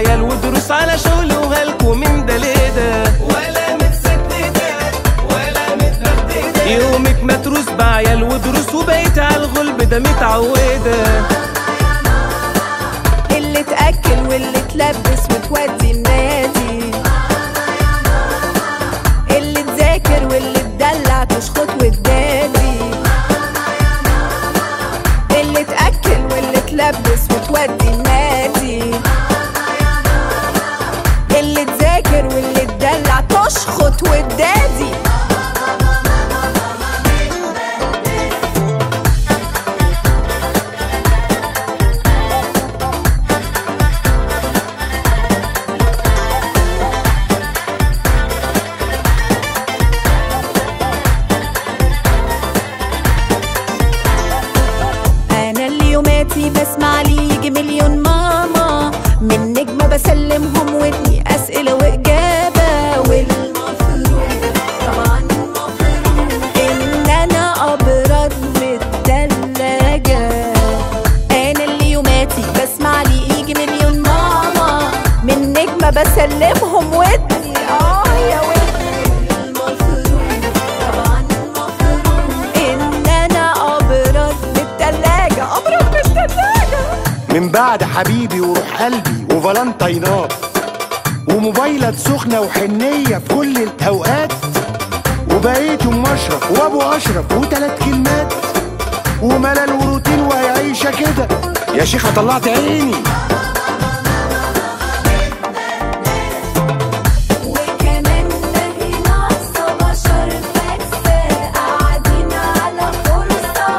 بعيال ودروس على شغل وهلكوا من ده لده ولا متسددة ولا متبددة يومك متروس بعيال ودروس وبقيت على الغلب ده متعودة اللي تأكل واللي تلبس وتودي النادي اللي تذاكر واللي تدلع تشخط وتدادي اللي تأكل واللي تلبس وتودي النادي اللي تذاكر واللي تدلع تشخط وتدادي انا اللي يوماتي بسمع لي يجي مليون ماما من نجمة بسلمهم ودني اسئلة واجابة والمفروض طبعا المفروض ان انا ابرد من التلاجة انا اللي يوماتي بسمع لي يجي مليون ماما من نجمة بسلمهم ودني اه يا ودني المفروض طبعا المفروض ان انا ابرد من التلاجة ابرد من التلاجة من بعد حبيبي وروح قلبي وفالنتينات وموبايلات سخنة وحنية في كل الأوقات وبقيت أم أشرف وأبو أشرف وتلات كلمات وملل وروتين وهيعيشة كده يا شيخة طلعت عيني وكمان باقي ناقصة بشر بس قاعدين على فرصة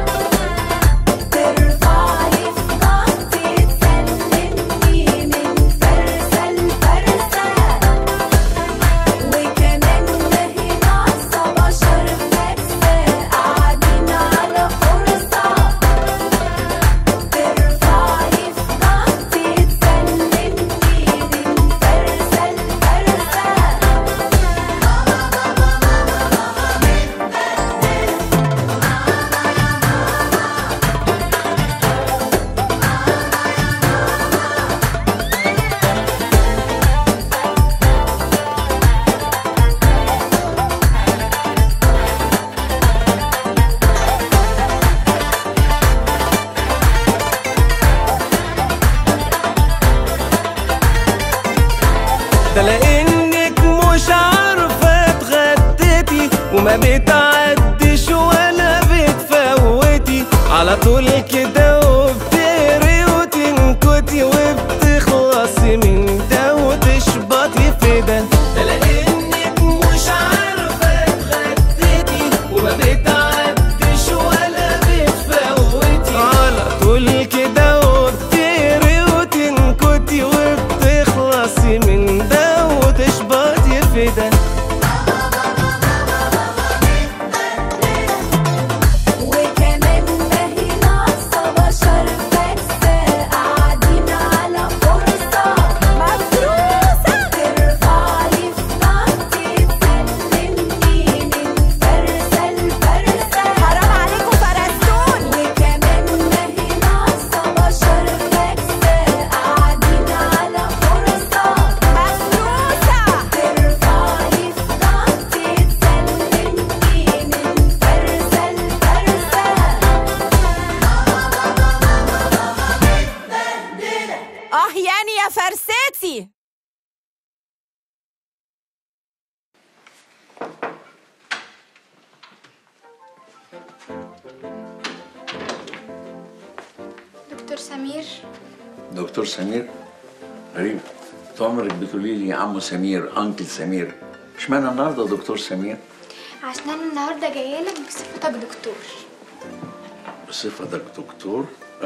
ترفعلي في ضغطي تسلمني من فرصة لفرصة وكمان باقي ناقصة بشر بس قاعدين على فرصة ترفعلي في ضغطي تسلمني من فرصة لفرصة ده لانك مش عارفه اتغديتي وما بتعديش ولا بتفوتي على طول كده وبتقري وتنكتي وبتخلصي من ده وتشبطي في ده ده لانك مش عارفه اتغديتي وما بتعديش ولا بتفوتي على طول كده وبتقري وتنكتي وبتخلصي من ده وتشبطي في ده وكمان باقي ناقصة بشر بس قاعدين على فرصة مفروسة ترفعلي في ضغطي تسلمني من فرصة لفرصة حرام عليكم فرستون وكمان باقي ناقصة بشر بس قاعدين على فرصة مفروسة ترفعلي في ضغطي تسلمني من فرصة لفرصة اه يعني يا فرستي دكتور سمير دكتور سمير غريب طول عمرك بتقولي لي عمو سمير انكل سمير اشمعنى النهارده دكتور سمير عشان انا النهارده جايه لك بصفتك دكتور بصفتك دكتور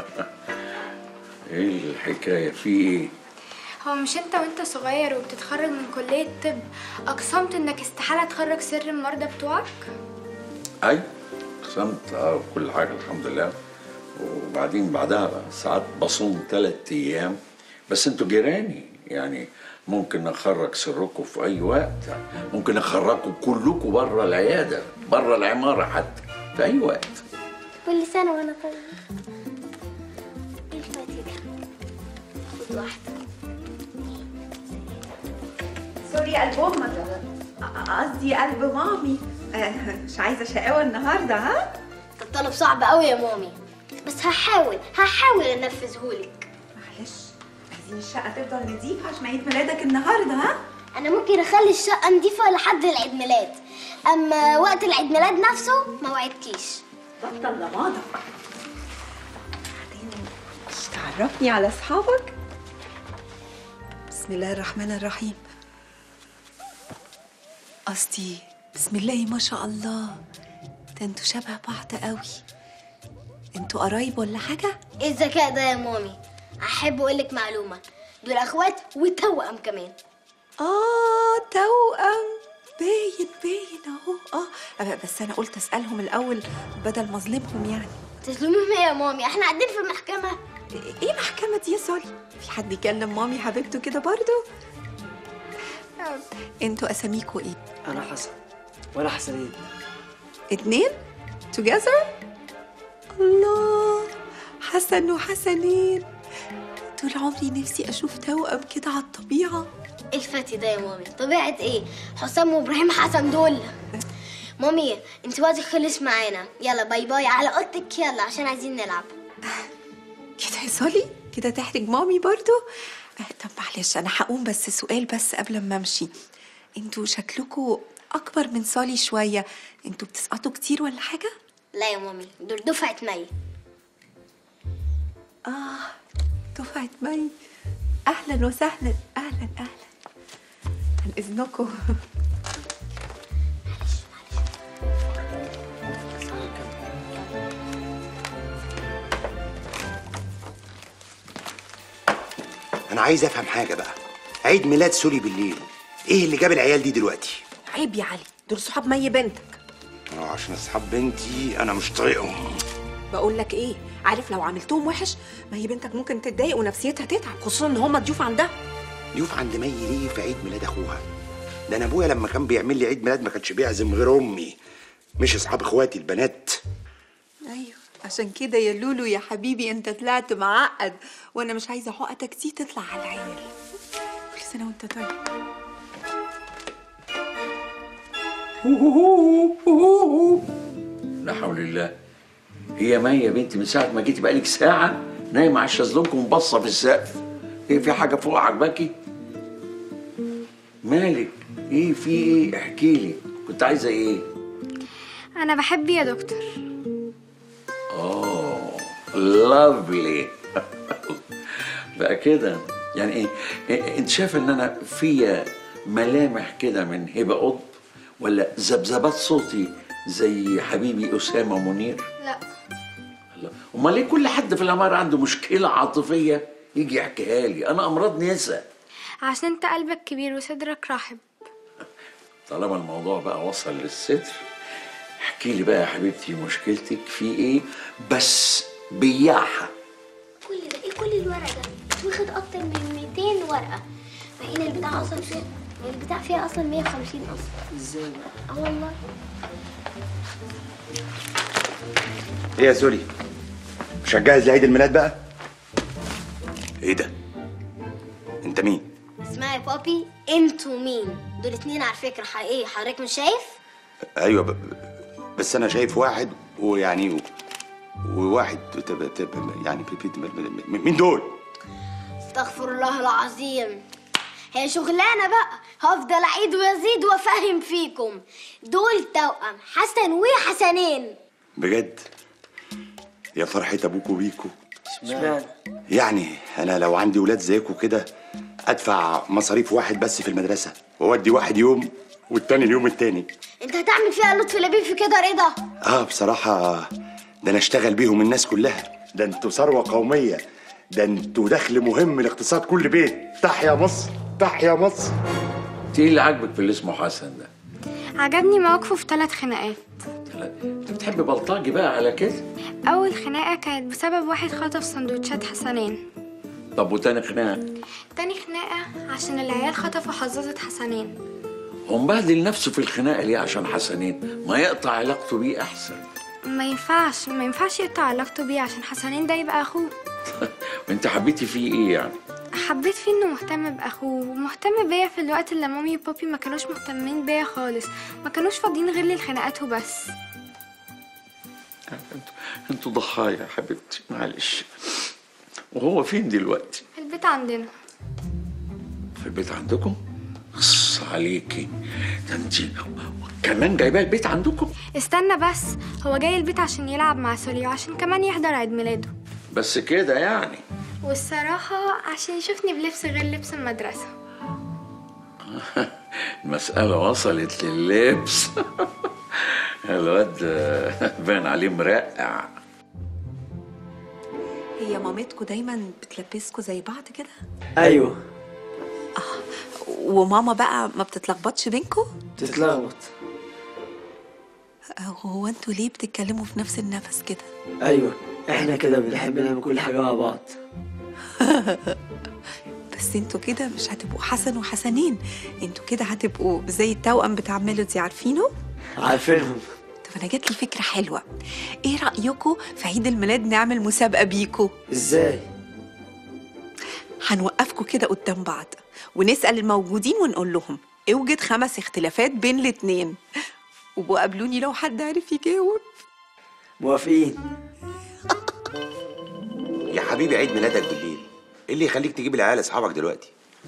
ايه الحكايه في ايه هو مش انت وانت صغير وبتتخرج من كليه طب اقسمت انك استحاله تخرج سر المرضى بتوعك اي قسمت اه كل حاجه الحمد لله وبعدين بعدها بقى ساعات بصوم ثلاث ايام بس انتوا جيراني يعني ممكن اخرج سركم في اي وقت ممكن اخرجكم كلكم بره العياده بره العماره حتى في اي وقت كل سنة وأنا طيب ايه الفاتحة خد واحدة سوري قلب امك قصدي قلب مامي آه، مش عايزه شقاوه النهارده ها الطلب صعب قوي يا مامي بس هحاول هحاول انفذهولك معلش عايزين الشقه تفضل نظيفه عشان عيد ميلادك النهارده ها انا ممكن اخلي الشقه نضيفه لحد العيد ميلاد اما وقت العيد ميلاد نفسه ما وعدكيش بطل لماضه بعدين مش تعرفني على اصحابك بسم الله الرحمن الرحيم قصدي بسم الله ما شاء الله ده انتوا شبه بعض قوي انتوا قرايب ولا حاجه ايه الذكاء ده يا مامي احب اقولك معلومه دول اخوات وتوأم كمان اه توأم باين باين اهو اه بس انا قلت اسالهم الاول بدل ما اظلمهم يعني تظلميهم ايه يا مامي احنا قاعدين في المحكمه ايه محكمة دي يا سوري؟ في حد يكلم مامي حبيبته كده برضو؟ انتوا اساميكوا ايه؟ انا حسن وانا حسنين اتنين؟ together؟ الله حسن وحسنين طول عمري نفسي اشوف توأم كده على الطبيعة ايه الفتي ده يا مامي طبيعه ايه حسام وابراهيم حسن دول مامي انت وقتك خلص معانا يلا باي باي على اوضتك يلا عشان عايزين نلعب كده يا سولي كده تحرج مامي برضو آه، طب معلش انا هقوم بس سؤال بس قبل ما امشي انتوا شكلكوا اكبر من سولي شويه انتوا بتسقطوا كتير ولا حاجه لا يا مامي دول دفعه مي اه دفعه مي اهلا وسهلا اهلا اهلا عن اذنكم انا عايز افهم حاجه بقى عيد ميلاد سولي بالليل ايه اللي جاب العيال دي دلوقتي عيب يا علي دول صحاب مي بنتك اه عشان اصحاب بنتي انا مش طايقهم بقول لك ايه عارف لو عملتهم وحش ما هي بنتك ممكن تتضايق ونفسيتها تتعب خصوصا ان هم ضيوف عندها ضيوف عند مي ليه في عيد ميلاد اخوها ده انا ابويا لما كان بيعمل لي عيد ميلاد ما كانش بيعزم غير امي مش اصحاب اخواتي البنات ايوه عشان كده يا لولو يا حبيبي انت طلعت معقد وانا مش عايزه عقدك دي تطلع على العيال كل سنه وانت طيب لا حول الله هي مي يا بنتي من ساعة ما جيتي بقالك ساعة نايمة على الشازلونج ومبصة في السقف ايه في حاجة فوق عجباكي؟ مالك؟ ايه في ايه؟ احكي لي كنت عايزة ايه؟ انا بحب يا دكتور اوه لافلي بقى كده يعني ايه إيه، انت شايف ان انا فيا ملامح كده من هبه قطب ولا ذبذبات صوتي زي حبيبي اسامه منير لا الله امال ليه كل حد في العماره عنده مشكله عاطفيه يجي يحكيها لي انا امراض نسا عشان انت قلبك كبير وصدرك رحب طالما الموضوع بقى وصل للستر احكي لي بقى يا حبيبتي مشكلتك في ايه بس بياحه كل ده ايه كل الورق ده واخد اكتر من 200 ورقه فهنا البتاع اصلا فيها البتاع فيها اصلا 150 اصلا ازاي اه والله ايه يا سولي مش هتجهز لعيد الميلاد بقى ايه ده انت مين اسمعي يا بابي انتوا مين دول اتنين على فكره حقيقي حضرتك مش شايف ايوه ب... بس انا شايف واحد ويعني و... وواحد تب... تب... يعني بي... بي... م- م- مين دول استغفر الله العظيم هي شغلانه بقى هفضل اعيد وازيد وافهم فيكم دول توأم حسن وحسنين بجد يا فرحة ابوكوا بيكوا اشمعنى يعني انا لو عندي ولاد زيكوا كده ادفع مصاريف واحد بس في المدرسة واودي واحد يوم والتاني اليوم التاني انت هتعمل فيها لطفي لبيب في كده رضا اه بصراحة ده انا اشتغل بيهم الناس كلها ده انتوا ثروة قومية ده انتوا دخل مهم لاقتصاد كل بيت تحيا مصر تحيا مصر انت ايه اللي عاجبك في اللي اسمه حسن ده؟ عجبني مواقفه في ثلاث خناقات لا، انت بتحب بلطجي بقى على كده اول خناقه كانت بسبب واحد خطف سندوتشات حسنين طب وتاني خناقه تاني خناقه عشان العيال خطفوا حظاظه حسنين هو مبهدل نفسه في الخناقه ليه عشان حسنين ما يقطع علاقته بيه احسن ما ينفعش ما ينفعش يقطع علاقته بيه عشان حسنين ده يبقى اخوه وانت حبيتي فيه ايه يعني حبيت فيه انه مهتم باخوه ومهتم بيا في الوقت اللي مامي وبابي ما كانوش مهتمين بيا خالص ما كانوش فاضيين غير للخناقات وبس انتوا انتوا ضحايا يا حبيبتي معلش وهو فين دلوقتي في البيت عندنا في البيت عندكم خص عليكي ده انت كمان جايباه البيت عندكم استنى بس هو جاي البيت عشان يلعب مع سولي وعشان كمان يحضر عيد ميلاده بس كده يعني والصراحة عشان يشوفني بلبس غير لبس المدرسة المسألة وصلت لللبس الواد بان عليه مرقع هي مامتكوا دايما بتلبسكوا زي بعض كده ايوه وماما بقى ما بتتلخبطش بينكوا تتلخبط هو انتوا ليه بتتكلموا في نفس النفس كده ايوه احنا كده بنحب نعمل كل حاجه مع بعض بس انتوا كده مش هتبقوا حسن وحسنين انتوا كده هتبقوا زي التوأم بتاع ميلودي عارفينه عارفينهم طب انا جات لي فكره حلوه ايه رايكم في عيد الميلاد نعمل مسابقه بيكوا ازاي هنوقفكوا كده قدام بعض ونسال الموجودين ونقول لهم اوجد خمس اختلافات بين الاتنين وبقوا قابلوني لو حد عرف يجاوب موافقين يا حبيبي عيد ميلادك بالليل ايه اللي يخليك تجيب العيال اصحابك دلوقتي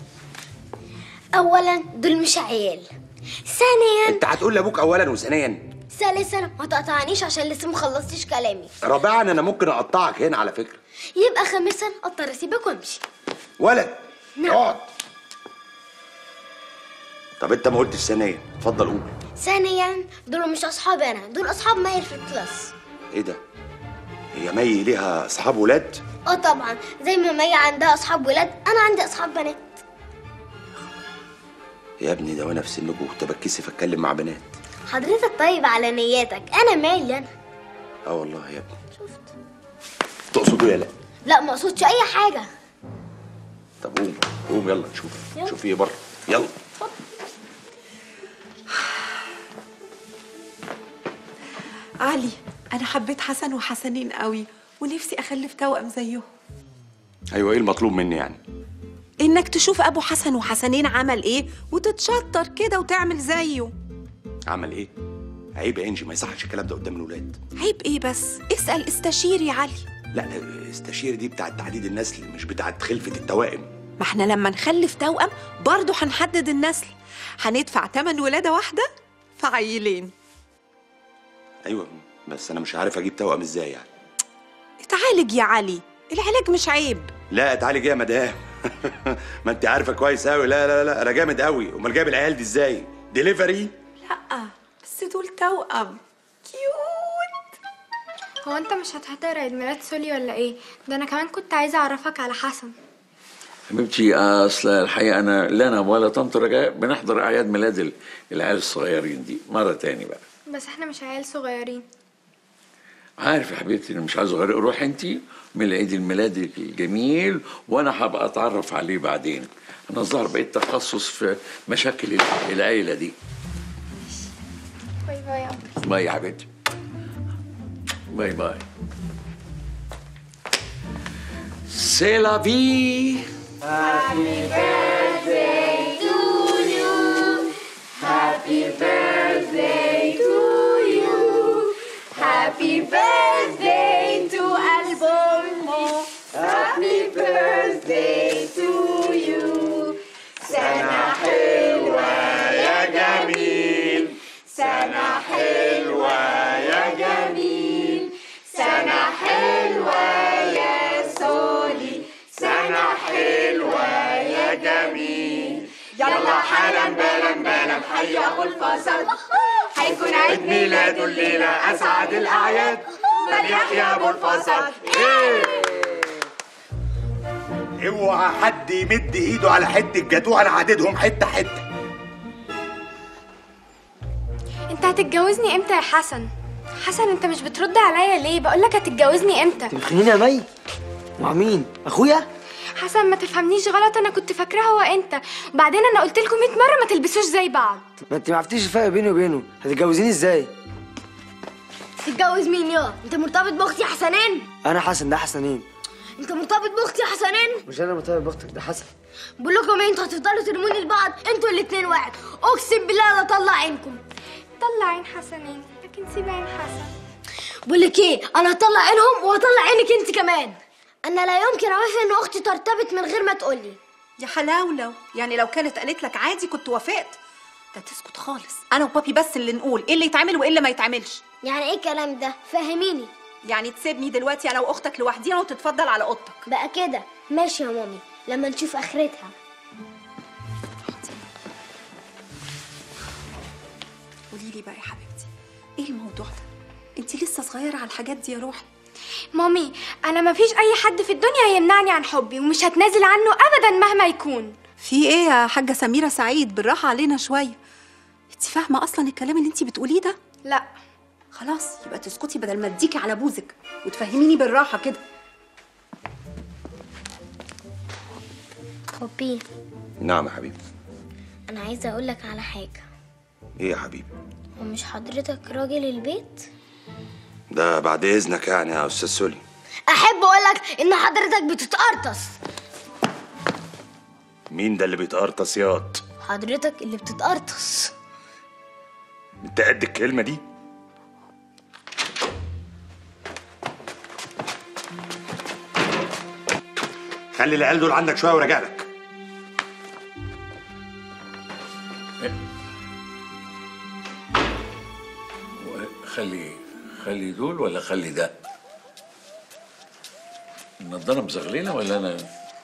اولا دول مش عيال ثانيا انت هتقول لابوك اولا وثانيا ثالثا ما تقطعنيش عشان لسه مخلصتش كلامي رابعا انا ممكن اقطعك هنا على فكره يبقى خامسا اضطر اسيبك وامشي ولد نعم. اقعد طب انت ما قلتش ثانيا اتفضل قول ثانيا دول مش اصحابي انا دول اصحاب مايل في الكلاس ايه ده هي مي ليها اصحاب ولاد اه طبعا زي ما مي عندها اصحاب ولاد انا عندي اصحاب بنات يا ابني ده وانا في سنكم كنت بتكسف اتكلم مع بنات حضرتك طيب على نياتك انا مالي انا اه والله يا ابني شفت تقصد ايه لا لا ما اقصدش اي حاجه طب قوم قوم يلا نشوف يلا. شوف ايه بره يلا علي انا حبيت حسن وحسنين قوي ونفسي اخلف توأم زيهم ايوه ايه المطلوب مني يعني انك تشوف ابو حسن وحسنين عمل ايه وتتشطر كده وتعمل زيه عمل ايه عيب يا انجي ما يصحش الكلام ده قدام الولاد عيب ايه بس اسال استشير يا علي لا استشير دي بتاعت تحديد النسل مش بتاعت خلفة التوائم ما احنا لما نخلف توأم برضه هنحدد النسل هندفع تمن ولادة واحدة في عيلين ايوه بس انا مش عارف اجيب توأم ازاي يعني اتعالج يا علي العلاج مش عيب لا اتعالج ايه يا مدام ما انت عارفه كويس قوي لا لا لا انا جامد قوي امال جايب العيال دي ازاي ديليفري لا بس دول توأم كيوت هو انت مش هتحضر عيد ميلاد سولي ولا ايه ده انا كمان كنت عايزه اعرفك على حسن حبيبتي اصل الحقيقه انا لا انا ولا طنط رجاء بنحضر اعياد ميلاد ال- العيال الصغيرين دي مره تاني بقى بس احنا مش عيال صغيرين عارف يا حبيبتي انا مش عايز اغير روح انت من عيد الميلاد الجميل وانا هبقى اتعرف عليه بعدين انا الظاهر بقيت تخصص في مشاكل ال- العيله دي باي باي يا عمرو. باي يا حبيبتي باي باي سي لا في Happy birthday to Albomo. Happy birthday to you. سنة حلوة يا جميل سنة حلوة يا جميل سنة حلوة يا سولي سنة حلوة يا جميل يلا حالا بالا بالا حي ابو الفصل هيكون عيد ميلاده الليلة أسعد الأعياد بل يحيى أبو الفصل اوعى حد يمد ايده على حته جاتوه انا عددهم حته حته انت هتتجوزني امتى يا حسن حسن انت مش بترد عليا ليه بقولك هتتجوزني امتى تمخنين يا مي مع مين اخويا حسن ما تفهمنيش غلط انا كنت فاكراه هو انت وبعدين انا قلت لكم 100 مره ما تلبسوش زي بعض ما انت ما عرفتيش الفرق بيني وبينه هتتجوزيني ازاي تتجوز مين يا انت مرتبط باختي حسنين انا حسن ده حسنين انت مرتبط باختي يا حسنين مش انا مرتبط باختك ده حسن بقول لكم ايه انتوا هتفضلوا ترموني لبعض انتوا الاتنين واحد اقسم بالله لا اطلع عينكم طلع عين حسنين لكن سيب عين حسن بقول لك ايه انا هطلع عينهم وهطلع عينك انت كمان انا لا يمكن اوافق ان اختي ترتبط من غير ما تقولي يا حلاولو يعني لو كانت قالت لك عادي كنت وافقت ده تسكت خالص انا وبابي بس اللي نقول ايه اللي يتعمل وايه اللي ما يتعملش يعني ايه الكلام ده فهميني يعني تسيبني دلوقتي انا واختك لوحدينا وتتفضل على اوضتك بقى كده ماشي يا مامي لما نشوف اخرتها قولي لي بقى يا حبيبتي ايه الموضوع ده انت لسه صغيره على الحاجات دي يا روحي مامي انا مفيش اي حد في الدنيا يمنعني عن حبي ومش هتنازل عنه ابدا مهما يكون في ايه يا حاجه سميره سعيد بالراحه علينا شويه انت فاهمه اصلا الكلام اللي انت بتقوليه ده لا خلاص يبقى تسكتي بدل ما اديكي على بوزك وتفهميني بالراحه كده بابي نعم يا حبيبي انا عايزه اقول لك على حاجه ايه يا حبيبي هو مش حضرتك راجل البيت ده بعد اذنك يعني يا استاذ سولي احب اقول لك ان حضرتك بتتقرطص مين ده اللي بيتقرطص ياض حضرتك اللي بتتقرطص انت قد الكلمه دي خلي العيال دول عندك شويه وراجع لك خلي خلي دول ولا خلي ده النضاره مزغلله ولا انا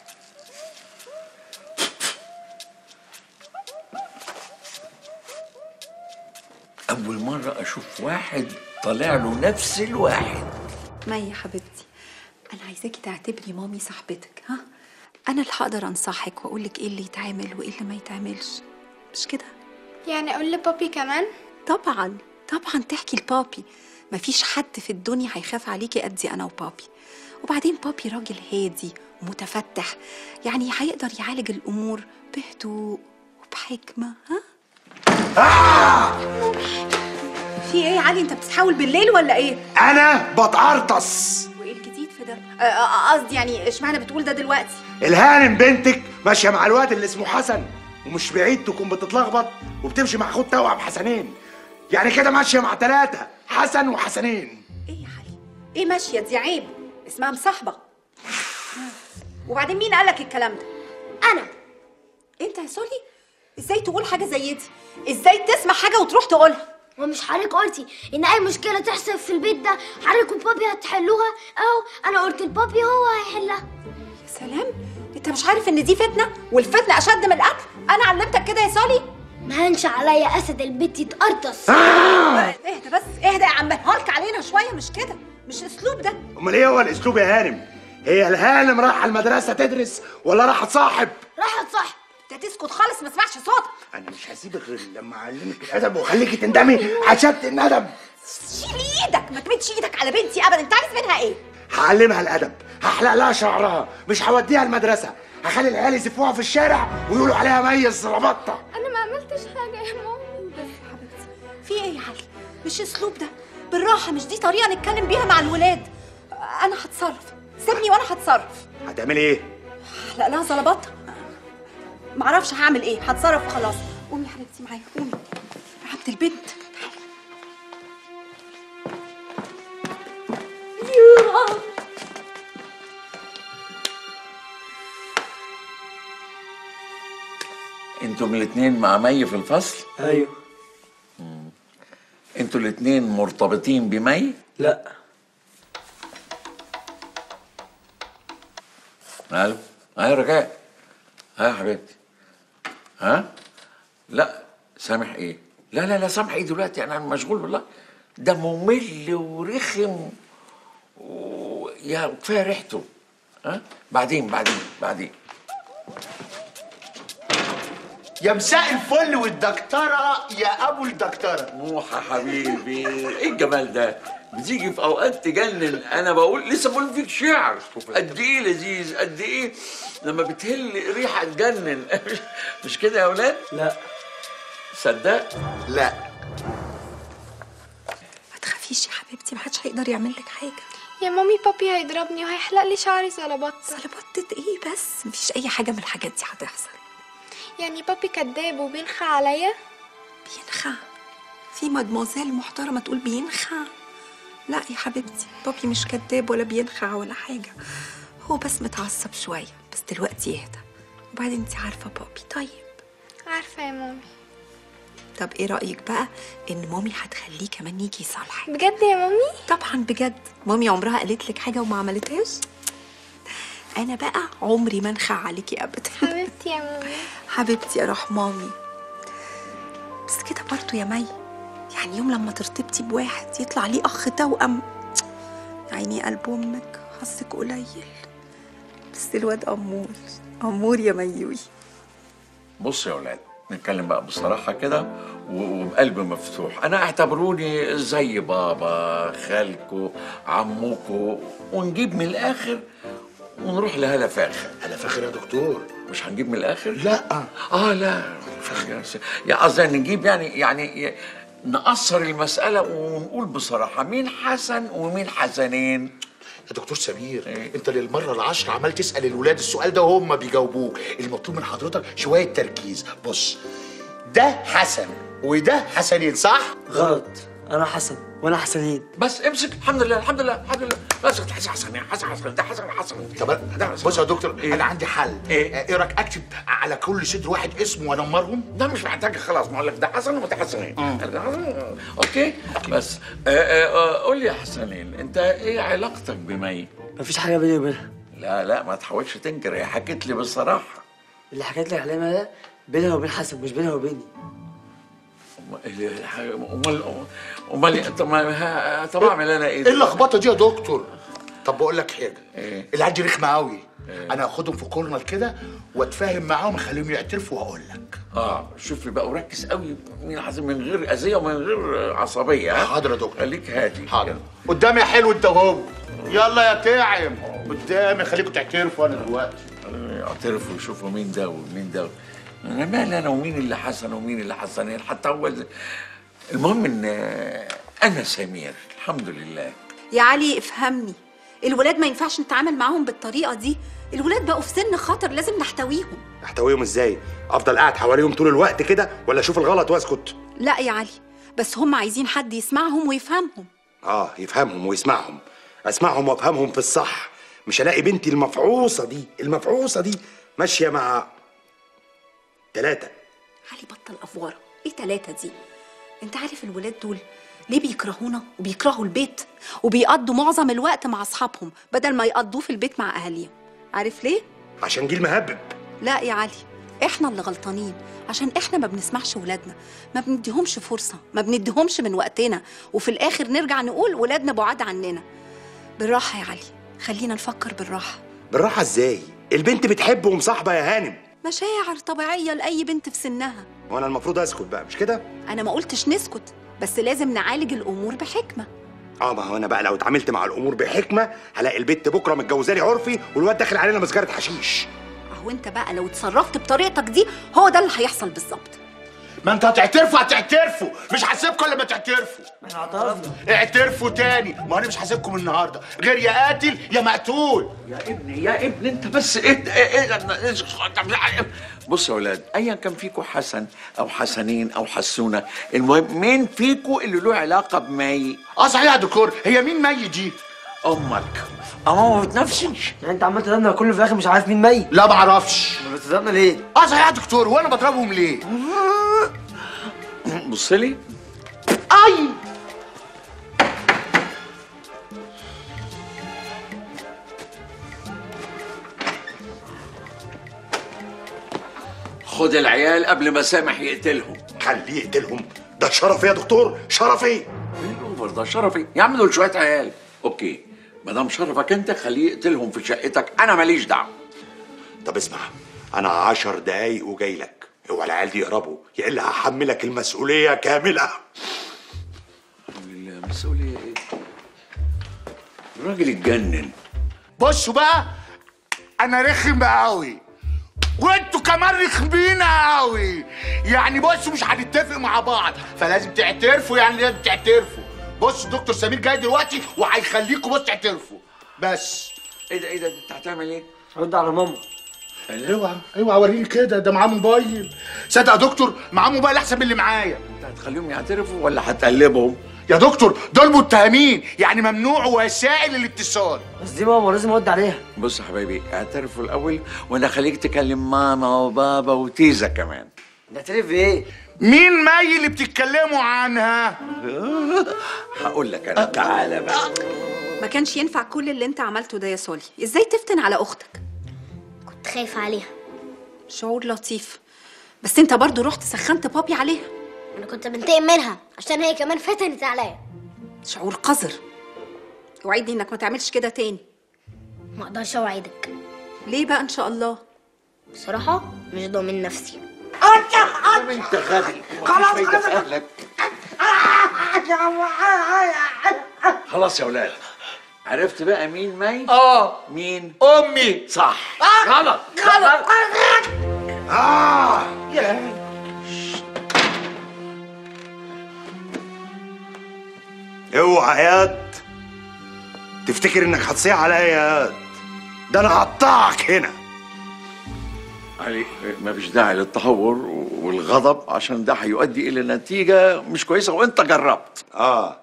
اول مره اشوف واحد طالع له نفس الواحد مي يا حبيبتي انا عايزاكي تعتبري مامي صاحبتك ها انا اللي هقدر انصحك واقول لك ايه اللي يتعمل وايه اللي ما يتعملش مش كده يعني اقول لبابي كمان طبعا طبعا تحكي لبابي مفيش حد في الدنيا هيخاف عليكي قدي انا وبابي وبعدين بابي راجل هادي ومتفتح يعني هيقدر يعالج الامور بهدوء وبحكمه ها في ايه يا علي انت بتتحاول بالليل ولا ايه انا بتقرطص وايه الجديد في ده آه، آه، قصدي يعني اشمعنى بتقول ده دلوقتي الهانم بنتك ماشيه مع الواد اللي اسمه حسن ومش بعيد تكون بتتلخبط وبتمشي مع اخوه توأم حسنين يعني كده ماشيه مع ثلاثه حسن وحسنين ايه ماشيه دي عيب اسمها مصاحبه وبعدين مين قالك الكلام ده انا انت يا سولي ازاي تقول حاجه زي دي ازاي تسمع حاجه وتروح تقولها ومش حضرتك قلتي ان اي مشكله تحصل في البيت ده حضرتك وبابي هتحلوها اهو انا قلت لبابي هو هيحلها يا سلام انت مش عارف ان دي فتنه والفتنه اشد من القتل انا علمتك كده يا سولي ما هنش عليا اسد البيت يتقرطص اهدى بس اهدى يا عم هالك علينا شويه مش كده مش اسلوب ده امال ايه هو الاسلوب يا هانم هي الهانم رايحه المدرسه تدرس ولا رايحه تصاحب راحت صح انت تسكت خالص ما اسمعش صوتك انا مش هسيبك غير لما اعلمك الادب واخليكي تندمي عشان الندم شيل ايدك ما تمدش ايدك على بنتي ابدا انت عايز منها ايه هعلمها الادب هحلق لها شعرها مش هوديها المدرسه هخلي العيال يزفوها في الشارع ويقولوا عليها ميز ربطه انا ما عملتش حاجه يا مامي بس يا حبيبتي في ايه يا علي مش اسلوب ده بالراحه مش دي طريقه نتكلم بيها مع الولاد انا هتصرف سيبني وانا هتصرف هتعملي ايه لا لا زلبطه معرفش هعمل ايه هتصرف وخلاص قومي يا حبيبتي معايا قومي يا عبد البنت انتم الاتنين مع مي في الفصل ايوه انتوا الاتنين مرتبطين بمي لا الو ها يا رجاء ها يا حبيبتي ها لا سامح ايه لا لا لا سامح ايه دلوقتي انا مشغول والله ده ممل ورخم و... يا كفايه ريحته ها بعدين بعدين بعدين يا مساء الفل والدكتوره يا ابو الدكتوره موحى حبيبي ايه الجمال ده بتيجي في اوقات تجنن انا بقول لسه بقول فيك شعر قد ايه لذيذ قد ايه لما بتهل ريحه تجنن مش كده يا اولاد لا صدق لا ما تخافيش يا حبيبتي ما حدش هيقدر يعمل لك حاجه يا مامي بابي هيضربني وهيحلق لي شعري زلبطة زلبطة ايه بس مفيش اي حاجة من الحاجات دي هتحصل يعني بابي كداب وبينخى عليا بينخى في مدموزيل محترمة تقول بينخى لا يا حبيبتي بابي مش كداب ولا بينخع ولا حاجة هو بس متعصب شوية بس دلوقتي يهدى وبعدين انت عارفة بابي طيب عارفة يا مامي طب ايه رأيك بقى ان مامي هتخليه كمان يجي يصالحك بجد يا مامي طبعا بجد مامي عمرها قالت لك حاجة وما عملتهاش انا بقى عمري ما انخع عليكي ابدا حبيبتي يا مامي حبيبتي يا روح مامي بس كده برضو يا مي يعني يوم لما ترتبطي بواحد يطلع ليه اخ توأم عيني قلب امك حظك قليل بس الواد امور امور يا ميوي بص يا ولاد نتكلم بقى بصراحة كده و- وبقلب مفتوح أنا اعتبروني زي بابا خالكو عموكو ونجيب من الآخر ونروح لهلا فاخر هلا فاخر يا دكتور مش هنجيب من الآخر؟ لا آه لا فاخر يا قصدي نجيب يعني يعني ي- نقصر المسألة ونقول بصراحة مين حسن ومين حسنين يا دكتور سمير انت للمره العشرة عمال تسال الولاد السؤال ده وهم بيجاوبوك المطلوب من حضرتك شويه تركيز بص ده حسن وده حسنين صح غلط انا حسن وانا حسنين بس امسك الحمد لله الحمد لله الحمد لله بس حسن حسن حسن حسن ده حسن حسن طب بص يا دكتور إيه؟ انا عندي حل ايه, ايه رايك اكتب على كل صدر واحد اسمه وانمرهم ده مش محتاج خلاص ما اقول لك ده حسن وده حسنين اوكي بس آه، آه، آه، قول لي يا حسنين انت ايه علاقتك بمي مفيش حاجه بيني وبينها لا لا ما تحاولش تنكر هي حكت لي بالصراحه اللي حكيت لك عليه ده بينها وبين حسن مش بينها وبيني امال امال طب ما ها- طب اعمل انا ايه ايه اللخبطه دي يا دكتور طب بقول لك حاجه إيه؟ العيال دي رخمه قوي انا هاخدهم في كورنر كده واتفاهم معاهم اخليهم يعترفوا واقول لك اه شوف لي بقى وركز قوي مين حسن من غير اذيه ومن غير عصبيه ها حاضر يا دكتور خليك هادي حاضر قدامي يا حلو انت اهو يلا يا تعم قدامي خليكم تعترفوا انا دلوقتي يعترفوا يشوفوا مين ده ومين ده انا مالي انا ومين اللي حسن ومين اللي حسنين حتى هو ز- المهم ان انا سمير الحمد لله يا علي افهمني الولاد ما ينفعش نتعامل معاهم بالطريقة دي الولاد بقوا في سن خطر لازم نحتويهم احتويهم ازاي افضل قاعد حواليهم طول الوقت كده ولا اشوف الغلط واسكت لا يا علي بس هم عايزين حد يسمعهم ويفهمهم اه يفهمهم ويسمعهم اسمعهم وافهمهم في الصح مش الاقي بنتي المفعوصه دي المفعوصه دي ماشيه مع ثلاثه علي بطل افوره ايه تلاتة دي انت عارف الولاد دول ليه بيكرهونا وبيكرهوا البيت وبيقضوا معظم الوقت مع اصحابهم بدل ما يقضوه في البيت مع اهاليهم عارف ليه عشان جيل مهبب لا يا علي احنا اللي غلطانين عشان احنا ما بنسمعش ولادنا ما بنديهمش فرصة ما بنديهمش من وقتنا وفي الاخر نرجع نقول ولادنا بعاد عننا بالراحة يا علي خلينا نفكر بالراحة بالراحه ازاي البنت بتحب ومصاحبه يا هانم مشاعر طبيعية لأي بنت في سنها وانا المفروض اسكت بقى مش كده أنا ما قلتش نسكت بس لازم نعالج الأمور بحكمة اه ما هو انا بقى لو اتعاملت مع الامور بحكمه هلاقي البت بكره متجوزاني عرفي والواد داخل علينا مسجره حشيش أهو أنت بقى لو اتصرفت بطريقتك دي هو ده اللي هيحصل بالظبط ما انتوا هتعترفوا هتعترفوا مش هسيبكم الا ما تعترفوا احنا اعترفنا اعترفوا تاني ما انا مش هسيبكم النهارده غير يا قاتل يا مقتول يا ابني يا ابني انت بس ايه ايه ايه بص يا اولاد ايا كان فيكم حسن او حسنين او حسونه المهم مين فيكم اللي له علاقه بمي اه صحيح يا دكتور هي مين مي دي امك اموت نفسي يعني انت عمال تضربنا كله في الاخر مش عارف مين مي لا ما اعرفش بتضربنا ليه اه صحيح يا دكتور وانا بضربهم ليه بص لي اي خد العيال قبل ما سامح يقتلهم خليه يقتلهم ده شرفي يا دكتور شرفي ايه الاوفر ده شرفي يا عم دول شويه عيال اوكي ما دام شرفك انت خليه يقتلهم في شقتك انا ماليش دعوه طب اسمع انا عشر دقايق وجاي لك اوعى العيال دي يقربوا يا الا هحملك المسؤوليه كامله المسؤوليه ايه الراجل اتجنن بصوا بقى انا رخم قوي وانتوا كمان رخمين قوي يعني بصوا مش هنتفق مع بعض فلازم تعترفوا يعني لازم تعترفوا بص دكتور سمير جاي دلوقتي وهيخليكوا بص تعترفوا بس ايه ده ايه ده انت هتعمل ايه؟ رد على ماما اوعى اوعى وريني كده ده معاه موبايل صدق يا دكتور معاه موبايل احسن من اللي معايا انت هتخليهم يعترفوا ولا هتقلبهم؟ يا دكتور دول متهمين يعني ممنوع وسائل الاتصال بس دي ماما لازم ارد عليها بص يا حبايبي اعترفوا الاول وانا خليك تكلم ماما وبابا وتيزا كمان نعترف بايه؟ مين ماي اللي بتتكلموا عنها؟ هقول لك انا تعالى بقى ما كانش ينفع كل اللي انت عملته ده يا سولي ازاي تفتن على اختك كنت خايفة عليها شعور لطيف بس انت برضو رحت سخنت بابي عليها انا كنت بنتقم منها عشان هي كمان فتنت عليا شعور قذر وعدني انك ما تعملش كده تاني ما اقدرش اوعدك ليه بقى ان شاء الله بصراحة مش ضامن نفسي انت غبي خلاص في اهلك خلاص يا ولاد عرفت بقى مين مي؟ اه مين؟ امي صح غلط غلط آه اوعى يا ياد تفتكر انك هتصيح عليا يا ياد ده انا هقطعك هنا علي مفيش داعي للتهور والغضب عشان ده هيؤدي الى نتيجه مش كويسه وانت جربت اه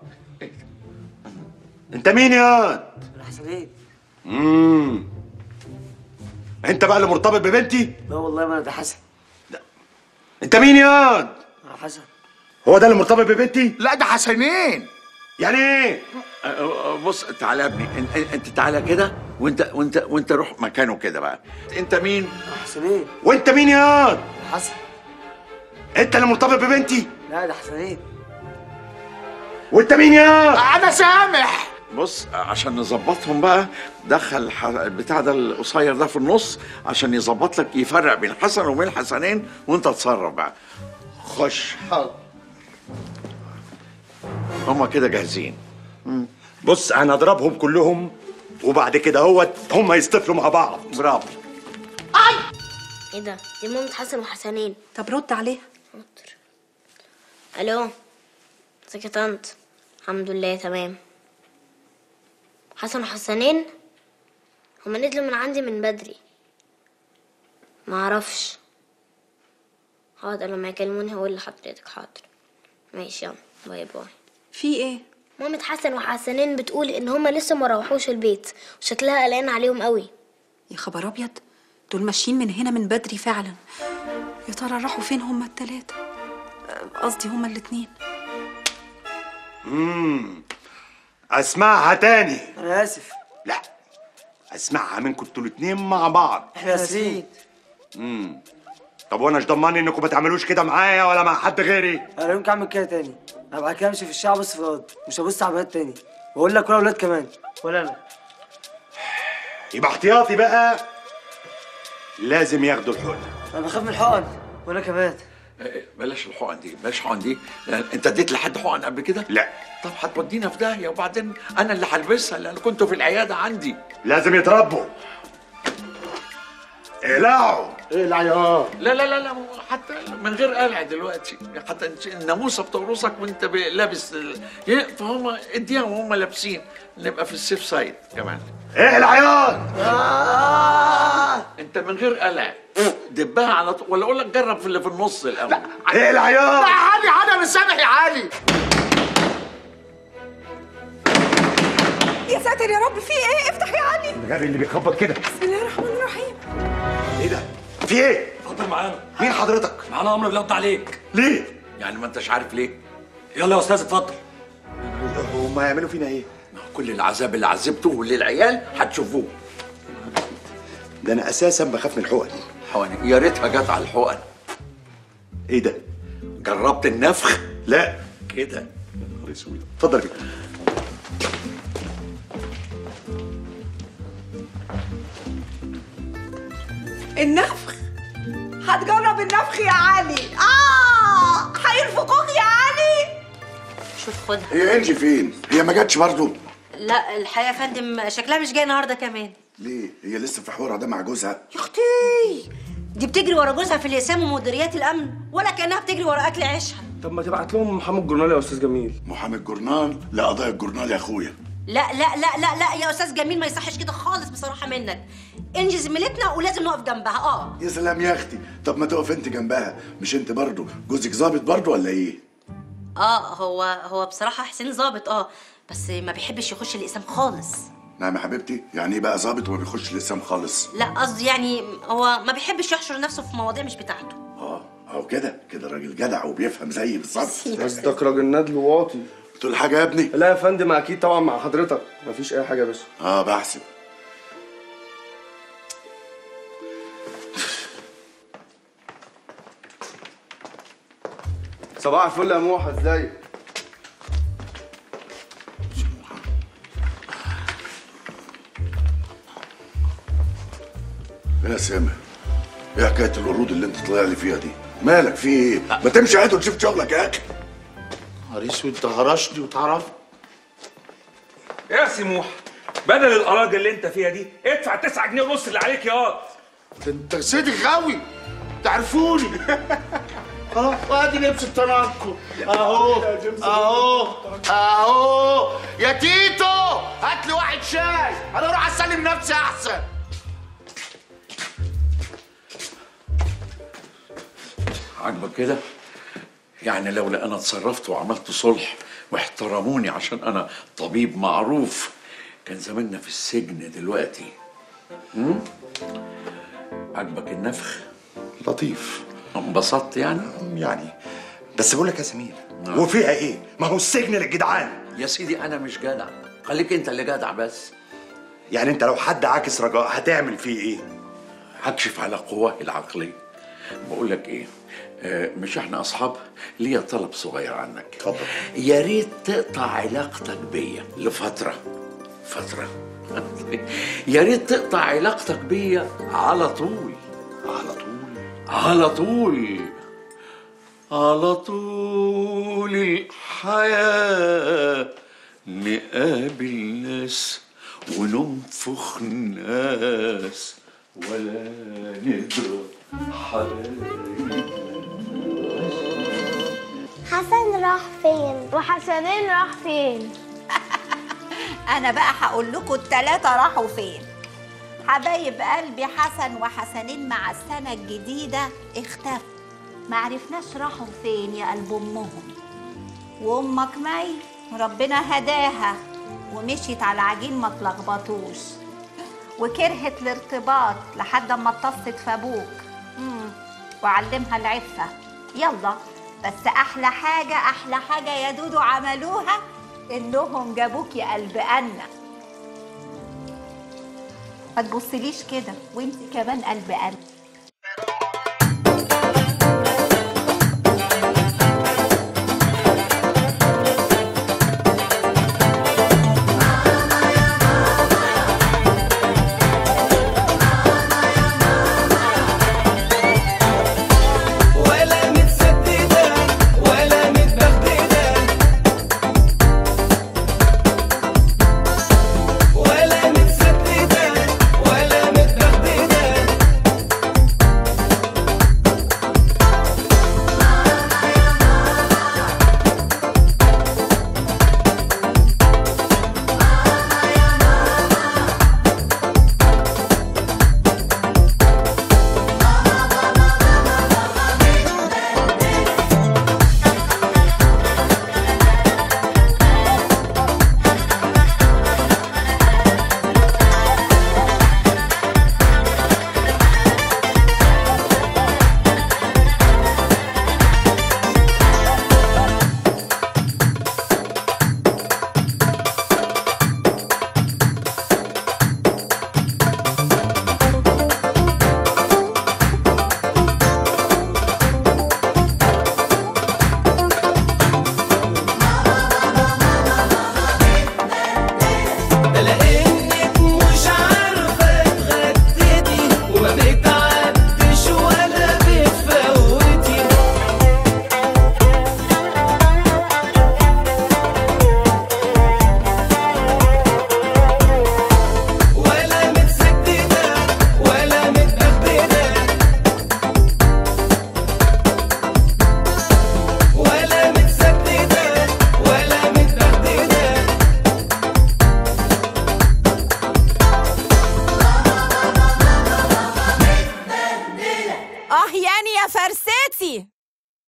انت مين يا ياد حسنين امم انت بقى اللي مرتبط ببنتي لا والله ما انا ده حسن انت مين يا ياد انا حسن هو ده اللي مرتبط ببنتي لا ده حسنين يعني ايه أه، أه، بص تعالى يا ابني انت, انت تعالى كده وانت وانت وانت روح مكانه كده بقى انت مين حسنين وانت مين يا ياد حسن انت اللي مرتبط ببنتي لا ده حسنين وانت مين يا ياد انا سامح بص عشان نظبطهم بقى دخل ح- البتاع ده القصير ده في النص عشان يظبط لك يفرق بين حسن وبين حسنين وانت تصرف بقى خش حاضر هما كده جاهزين بص انا اضربهم كلهم وبعد كده هو هم يصطفلوا مع بعض برافو ايه ده دي مامة حسن وحسنين طب رد عليها حاضر الو ازيك يا طنط الحمد لله تمام حسن وحسنين هما نزلوا من عندي من بدري ما اعرفش حاضر لما يكلموني هقول لحضرتك حاضر ماشي يلا باي باي في ايه مامة حسن وحسنين بتقول ان هما لسه ما روحوش البيت وشكلها قلقان عليهم قوي يا خبر ابيض دول ماشيين من هنا من بدري فعلا يا ترى راحوا فين هما التلاتة أه، قصدي هما الاتنين امم اسمعها تاني انا اسف لا اسمعها منكم انتوا الاتنين مع بعض احنا اسفين امم طب وانا مش ضمني انكم ما تعملوش كده معايا ولا مع حد غيري انا يمكن اعمل كده تاني انا بعد كده امشي في الشارع بص في الارض مش هبص على بنات تاني واقول لك ولا اولاد كمان ولا انا يبقى احتياطي بقى لازم ياخدوا الحقنه انا بخاف من الحقن وانا كمان إيه، بلاش الحقن دي بلاش الحقن دي لأن انت اديت لحد حقن قبل كده لا طب هتودينا في داهيه وبعدين انا اللي هلبسها لان كنتوا في العياده عندي لازم يتربوا اقلعوا ايه العيار لا لا لا لا حتى من غير قلع دلوقتي حتى الناموسه بتورثك وانت ب- لابس ال- ي- فهم اديهم وهم لابسين نبقى في السيف سايد كمان اقلع ياض انت من غير قلع دبها على طول ولا اقول لك جرب في اللي في النص الاول اقلع ياض لا علي علي انا سامح يا علي يا ساتر يا رب في ايه افتح يا علي الغبي اللي بيخبط كده بسم الله الرحمن الرحيم ايه ده في ايه اتفضل معانا مين حضرتك معانا امر بالله عليك ليه يعني ما انتش عارف ليه يلا يا استاذ اتفضل هم هيعملوا فينا ايه ما هو كل العذاب اللي عذبته للعيال هتشوفوه ده انا اساسا بخاف من الحقن حقن يا ريتها جت على الحقن ايه ده جربت النفخ لا كده نهار اسود اتفضل يا فندم. النفخ هتجرب النفخ يا علي اه هينفخوك يا علي شوف خدها هي انجي فين؟ هي ما جاتش برضه؟ لا الحقيقه يا فندم شكلها مش جاي النهارده كمان ليه؟ هي لسه في حوارها ده مع جوزها؟ يا اختي دي بتجري ورا جوزها في اليسام ومديريات الامن ولا كانها بتجري ورا اكل عيشها طب ما تبعت لهم محمد جورنال يا استاذ جميل محامي الجورنال لا قضايا الجورنال يا اخويا لا لا لا لا لا يا استاذ جميل ما يصحش كده خالص بصراحه منك انجي زميلتنا ولازم نقف جنبها اه يا سلام يا اختي طب ما تقف انت جنبها مش انت برضو جوزك ظابط برضو ولا ايه اه هو هو بصراحه حسين ظابط اه بس ما بيحبش يخش الاقسام خالص نعم يا حبيبتي يعني ايه بقى ظابط وما بيخش الاسلام خالص لا قصدي يعني هو ما بيحبش يحشر نفسه في مواضيع مش بتاعته اه اهو كده كده راجل جدع وبيفهم زيي بالظبط قصدك راجل ندل واطي تقول حاجه يا ابني لا يا فندم اكيد طبعا مع حضرتك مفيش اي حاجه يا باشا اه بحسب صباح الفل يا موحى ازيك يا سامح ايه حكايه الورود اللي انت طالع لي فيها دي مالك في ايه ما تمشي عادي وتشوف شغلك يا اخي نهار اسود انت هرشني وتعرف يا سموح بدل القراجه اللي انت فيها دي ادفع 9 جنيه ونص اللي عليك ياض انت صدق غاوي تعرفوني خلاص وادي لبس التنكر اهو اهو اهو يا تيتو هات لي واحد شاي انا اروح اسلم نفسي احسن عاجبك كده يعني لولا انا اتصرفت وعملت صلح واحترموني عشان انا طبيب معروف كان زماننا في السجن دلوقتي هم؟ عاجبك النفخ لطيف انبسطت يعني يعني بس بقول لك يا سمير وفيها ايه ما هو السجن للجدعان يا سيدي انا مش جدع خليك انت اللي جدع بس يعني انت لو حد عاكس رجاء هتعمل فيه ايه هكشف على قواه العقليه بقول لك ايه آه، مش احنا اصحاب ليا طلب صغير عنك اتفضل يا ريت تقطع علاقتك بيا لفتره فتره يا ريت تقطع علاقتك بيا على طول على طول على طول على طول الحياة نقابل ناس وننفخ ناس ولا نضرب حبايب حسن راح فين وحسنين راح فين انا بقى هقول لكم التلاتة راحوا فين حبايب قلبي حسن وحسنين مع السنة الجديدة اختفوا معرفناش راحوا فين يا قلب امهم وامك مي ربنا هداها ومشيت على العجين ما تلخبطوش وكرهت الارتباط لحد ما اتصت في ابوك مم. وعلمها العفة يلا بس احلى حاجة احلى حاجة يا دودو عملوها انهم جابوك يا قلب انا ما تبصليش كده وانت كمان قلب قلب